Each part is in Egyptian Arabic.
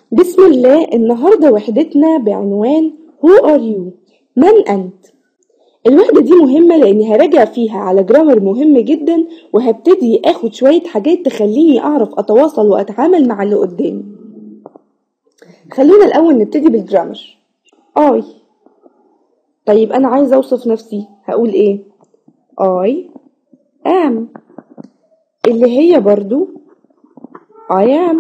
بسم الله النهاردة وحدتنا بعنوان Who are you؟ من أنت؟ الوحدة دي مهمة لأني هراجع فيها على جرامر مهم جدا وهبتدي آخد شوية حاجات تخليني أعرف أتواصل وأتعامل مع اللي قدامي خلونا الأول نبتدي بالجرامر I طيب أنا عايزة أوصف نفسي هقول إيه؟ I am اللي هي برضو I am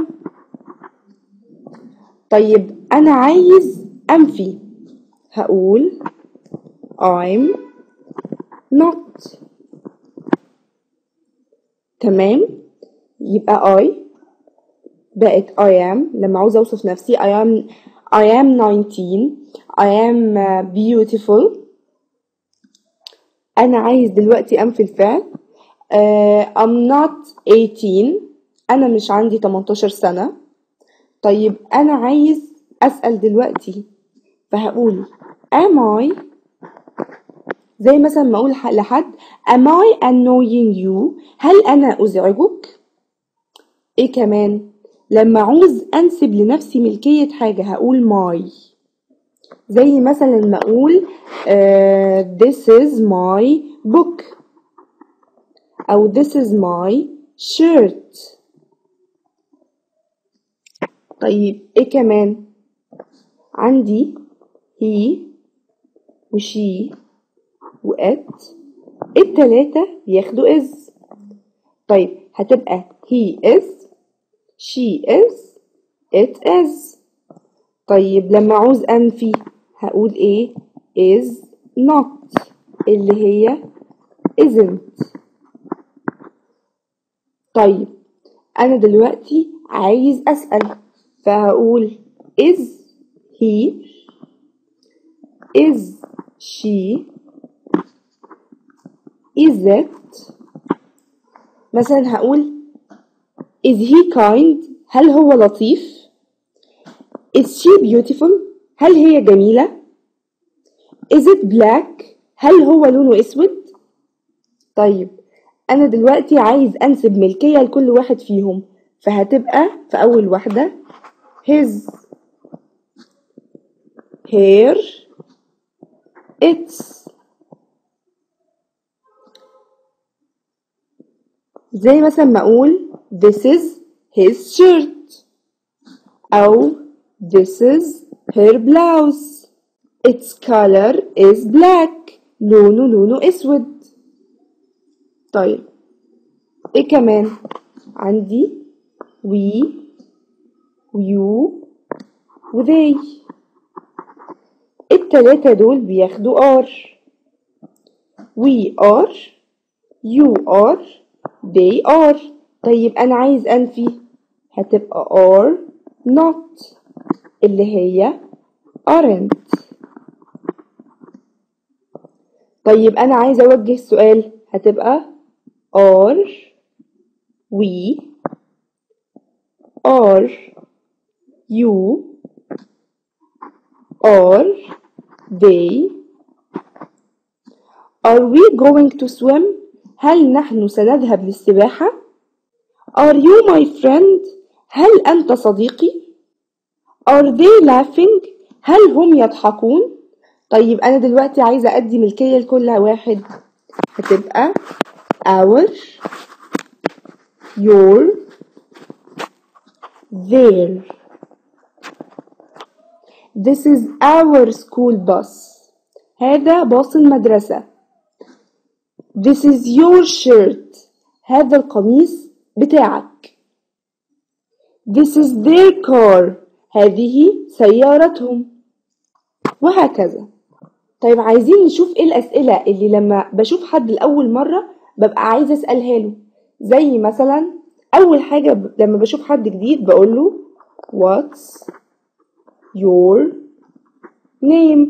طيب أنا عايز أنفي هقول I'm not تمام يبقى I بقت I am لما عاوز أوصف نفسي I am I am 19 I am uh, beautiful أنا عايز دلوقتي أنفي الفعل uh, I'm not 18 أنا مش عندي 18 سنة طيب أنا عايز أسأل دلوقتي فهقول am I زي مثلا ما أقول لحد am I annoying you هل أنا أزعجك؟ إيه كمان؟ لما عاوز أنسب لنفسي ملكية حاجة هقول my زي مثلا لما أقول uh, this is my book أو this is my shirt طيب ايه كمان عندي he وشي وات التلاتة بياخدوا is طيب هتبقى he is she is it is طيب لما عاوز أنفي هقول ايه is not اللي هي isn't طيب أنا دلوقتي عايز أسأل فهقول is he is she is it مثلا هقول is he kind هل هو لطيف is she beautiful هل هي جميلة is it black هل هو لونه اسود طيب انا دلوقتي عايز انسب ملكية لكل واحد فيهم فهتبقى في اول واحدة his her its زي مثلا ما اقول this is his shirt او this is her blouse its color is black لونه لونه اسود طيب ايه كمان عندي we you وthey التلاتة دول بياخدوا are we are you are they are طيب أنا عايز أنفي هتبقى are not اللي هي aren't طيب أنا عايز أوجه السؤال هتبقى are we are you are they are we going to swim هل نحن سنذهب للسباحة are you my friend هل أنت صديقي are they laughing هل هم يضحكون طيب أنا دلوقتي عايزة أدي ملكية لكل واحد هتبقى our your their This is our school bus هذا باص المدرسة This is your shirt هذا القميص بتاعك This is their car هذه سيارتهم وهكذا طيب عايزين نشوف ايه الأسئلة اللي لما بشوف حد لأول مرة ببقى عايزة أسألها له زي مثلا أول حاجة ب- لما بشوف حد جديد بقوله What's your name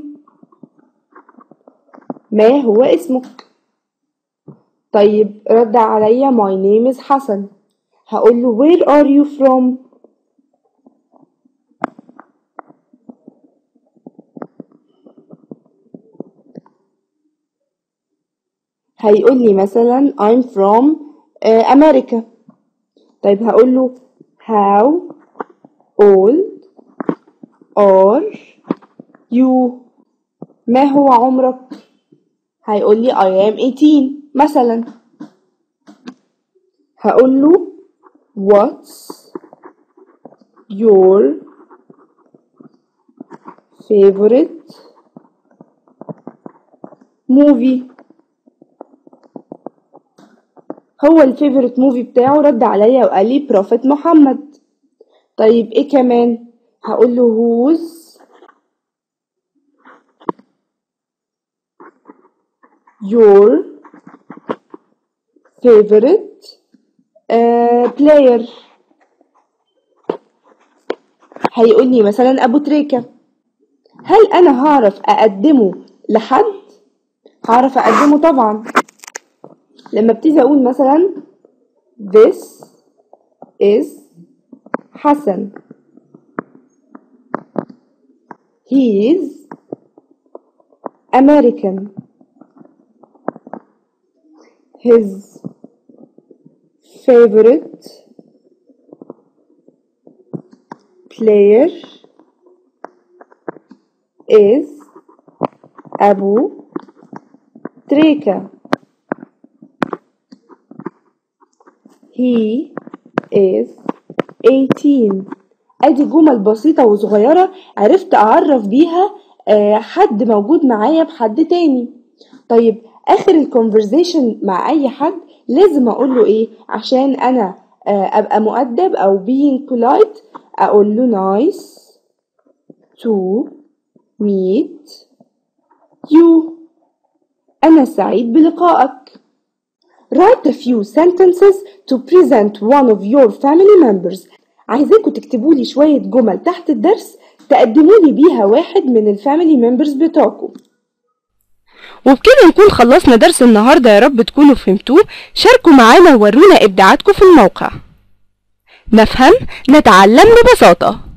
ما هو اسمك طيب رد عليا my name is حسن هقوله where are you from هيقول لي مثلا I'm from uh, America طيب هقول له how old are you ما هو عمرك هيقول لي I am 18 مثلا هقول له what's your favorite movie هو الفيفوريت موفي بتاعه رد عليا وقال لي بروفيت محمد طيب ايه كمان هقول له who's your favorite uh, player هيقول لي مثلا ابو تريكة هل انا هعرف اقدمه لحد هعرف اقدمه طبعا لما ابتدي اقول مثلا this is حسن he is American his favorite player is Abu Trika. He is 18 ادي جمل بسيطة وصغيرة عرفت اعرف بيها آه، حد موجود معايا بحد تاني طيب اخر الكونفرزيشن مع اي حد لازم اقول له ايه عشان انا آه، ابقى مؤدب او being polite اقول له nice to meet you انا سعيد بلقائك Write a few sentences to present one of your family members. عايزاكم تكتبوا لي شوية جمل تحت الدرس تقدموا لي بيها واحد من الفاميلي ممبرز بتوعكم. وبكده نكون خلصنا درس النهاردة يا رب تكونوا فهمتوه شاركوا معانا وورونا إبداعاتكم في الموقع نفهم نتعلم ببساطة